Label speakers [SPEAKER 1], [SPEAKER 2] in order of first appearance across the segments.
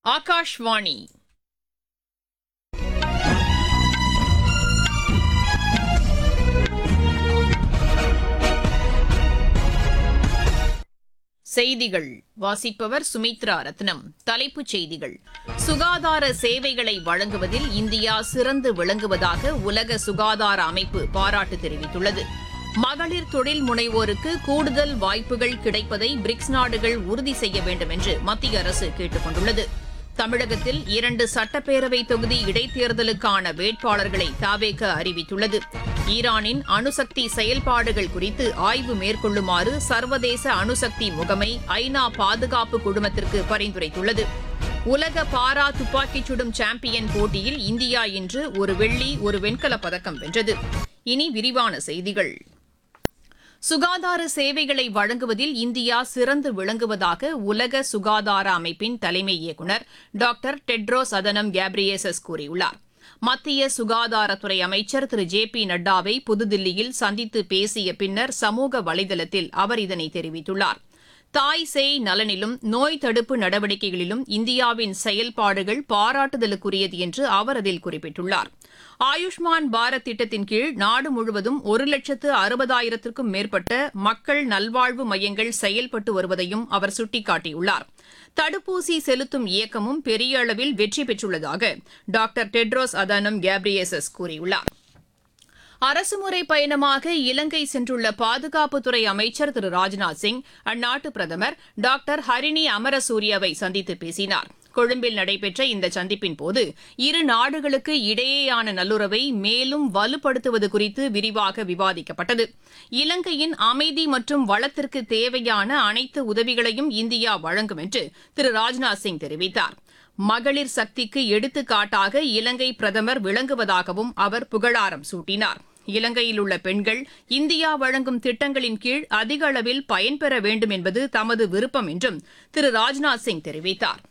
[SPEAKER 1] ஆகாஷ்வாணி செய்திகள் வாசிப்பவர் சுமித்ரா ரத்னம் தலைப்புச் செய்திகள் சுகாதார சேவைகளை வழங்குவதில் இந்தியா சிறந்து விளங்குவதாக உலக சுகாதார அமைப்பு பாராட்டு தெரிவித்துள்ளது மகளிர் தொழில் முனைவோருக்கு கூடுதல் வாய்ப்புகள் கிடைப்பதை பிரிக்ஸ் நாடுகள் உறுதி செய்ய வேண்டும் என்று மத்திய அரசு கேட்டுக் கொண்டுள்ளது தமிழகத்தில் இரண்டு சட்டப்பேரவை தொகுதி இடைத்தேர்தலுக்கான வேட்பாளர்களை தாவேக அறிவித்துள்ளது ஈரானின் அணுசக்தி செயல்பாடுகள் குறித்து ஆய்வு மேற்கொள்ளுமாறு சர்வதேச அணுசக்தி முகமை ஐநா பாதுகாப்பு குழுமத்திற்கு பரிந்துரைத்துள்ளது உலக பாரா துப்பாக்கிச் சுடும் சாம்பியன் போட்டியில் இந்தியா இன்று ஒரு வெள்ளி ஒரு வெண்கலப் பதக்கம் வென்றது இனி விரிவான செய்திகள் சுகாதார சேவைகளை வழங்குவதில் இந்தியா சிறந்து விளங்குவதாக உலக சுகாதார அமைப்பின் தலைமை இயக்குநர் டாக்டர் டெட்ரோஸ் அதனம் கேப்ரியேசஸ் கூறியுள்ளார் மத்திய சுகாதாரத்துறை அமைச்சர் திரு ஜே பி நட்டாவை புதுதில்லியில் சந்தித்து பேசிய பின்னர் சமூக வலைதளத்தில் அவர் இதனை தெரிவித்துள்ளார் தாய் சேய் நலனிலும் நோய் தடுப்பு நடவடிக்கைகளிலும் இந்தியாவின் செயல்பாடுகள் பாராட்டுதலுக்குரியது என்று அவர் அதில் குறிப்பிட்டுள்ளார் ஆயுஷ்மான் பாரத் திட்டத்தின் கீழ் நாடு முழுவதும் ஒரு லட்சத்து அறுபதாயிரத்திற்கும் மேற்பட்ட மக்கள் நல்வாழ்வு மையங்கள் செயல்பட்டு வருவதையும் அவர் சுட்டிக்காட்டியுள்ளார் தடுப்பூசி செலுத்தும் இயக்கமும் பெரிய அளவில் வெற்றி பெற்றுள்ளதாக டாக்டர் டெட்ரோஸ் அதனம் கேப்ரியேசஸ் கூறியுள்ளார் அரசுமுறை பயணமாக இலங்கை சென்றுள்ள பாதுகாப்புத்துறை அமைச்சர் திரு ராஜ்நாத் சிங் அந்நாட்டு பிரதமர் டாக்டர் ஹரிணி அமரசூரியவை சந்தித்து பேசினார் கொழும்பில் நடைபெற்ற இந்த சந்திப்பின் போது இரு நாடுகளுக்கு இடையேயான நல்லுறவை மேலும் வலுப்படுத்துவது குறித்து விரிவாக விவாதிக்கப்பட்டது இலங்கையின் அமைதி மற்றும் வளத்திற்கு தேவையான அனைத்து உதவிகளையும் இந்தியா வழங்கும் என்று திரு ராஜ்நாத் சிங் தெரிவித்தார் மகளிர் சக்திக்கு எடுத்துக்காட்டாக இலங்கை பிரதமர் விளங்குவதாகவும் அவர் புகழாரம் சூட்டினார் இலங்கையில் உள்ள பெண்கள் இந்தியா வழங்கும் திட்டங்களின் கீழ் அதிக அளவில் பயன்பெற வேண்டும் என்பது தமது விருப்பம் என்றும் திரு ராஜ்நாத் சிங் தெரிவித்தார்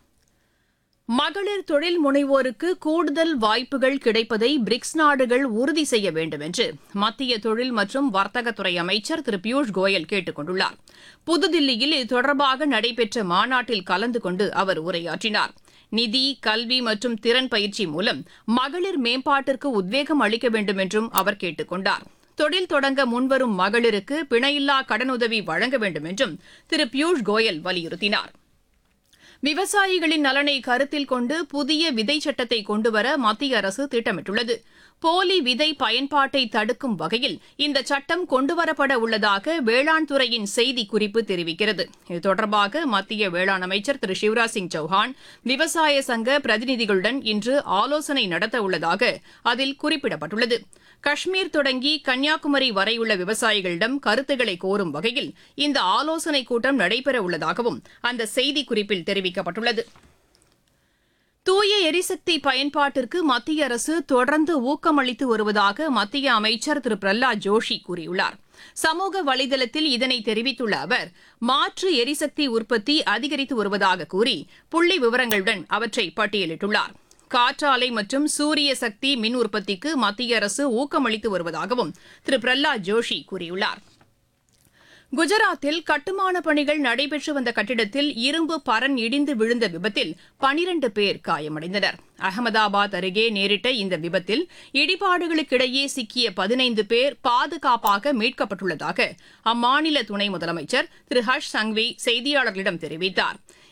[SPEAKER 1] மகளிர் தொழில் முனைவோருக்கு கூடுதல் வாய்ப்புகள் கிடைப்பதை பிரிக்ஸ் நாடுகள் உறுதி செய்ய வேண்டும் என்று மத்திய தொழில் மற்றும் வர்த்தகத்துறை அமைச்சர் திரு பியூஷ் கோயல் கேட்டுக் கொண்டுள்ளார் புதுதில்லியில் இது தொடர்பாக நடைபெற்ற மாநாட்டில் கலந்து கொண்டு அவர் உரையாற்றினார் நிதி கல்வி மற்றும் திறன் பயிற்சி மூலம் மகளிர் மேம்பாட்டிற்கு உத்வேகம் அளிக்க வேண்டும் என்றும் அவர் கேட்டுக் கொண்டார் தொழில் தொடங்க முன்வரும் மகளிருக்கு பிணையில்லா கடனுதவி வழங்க வேண்டும் என்றும் திரு பியூஷ் கோயல் வலியுறுத்தினார் விவசாயிகளின் நலனை கருத்தில் கொண்டு புதிய விதை சட்டத்தை கொண்டுவர மத்திய அரசு திட்டமிட்டுள்ளது போலி விதை பயன்பாட்டை தடுக்கும் வகையில் இந்த சட்டம் கொண்டுவரப்பட உள்ளதாக வேளாண் துறையின் செய்திக்குறிப்பு தெரிவிக்கிறது இது தொடர்பாக மத்திய வேளாண் அமைச்சர் திரு சிவராஜ் சிங் சௌஹான் விவசாய சங்க பிரதிநிதிகளுடன் இன்று ஆலோசனை நடத்த உள்ளதாக அதில் குறிப்பிடப்பட்டுள்ளது காஷ்மீர் தொடங்கி கன்னியாகுமரி வரையுள்ள விவசாயிகளிடம் கருத்துக்களை கோரும் வகையில் இந்த ஆலோசனைக் கூட்டம் நடைபெற உள்ளதாகவும் அந்த செய்திக்குறிப்பில் தெரிவிக்கப்பட்டுள்ளது தூய எரிசக்தி பயன்பாட்டிற்கு மத்திய அரசு தொடர்ந்து ஊக்கமளித்து வருவதாக மத்திய அமைச்சர் திரு பிரஹ்லாத் ஜோஷி கூறியுள்ளார் சமூக வலைதளத்தில் இதனை தெரிவித்துள்ள அவர் மாற்று எரிசக்தி உற்பத்தி அதிகரித்து வருவதாக கூறி புள்ளி விவரங்களுடன் அவற்றை பட்டியலிட்டுள்ளார் காற்றாலை மற்றும் சூரிய சக்தி மின் உற்பத்திக்கு மத்திய அரசு ஊக்கமளித்து வருவதாகவும் திரு பிரஹ்லாத் ஜோஷி கூறியுள்ளார் குஜராத்தில் கட்டுமான பணிகள் நடைபெற்று வந்த கட்டிடத்தில் இரும்பு பரன் இடிந்து விழுந்த விபத்தில் பனிரண்டு பேர் காயமடைந்தனர் அகமதாபாத் அருகே நேரிட்ட இந்த விபத்தில் இடிபாடுகளுக்கிடையே சிக்கிய பதினைந்து பேர் பாதுகாப்பாக மீட்கப்பட்டுள்ளதாக அம்மாநில துணை முதலமைச்சர் திரு ஹர்ஷ் சங்வி செய்தியாளர்களிடம் தெரிவித்தார்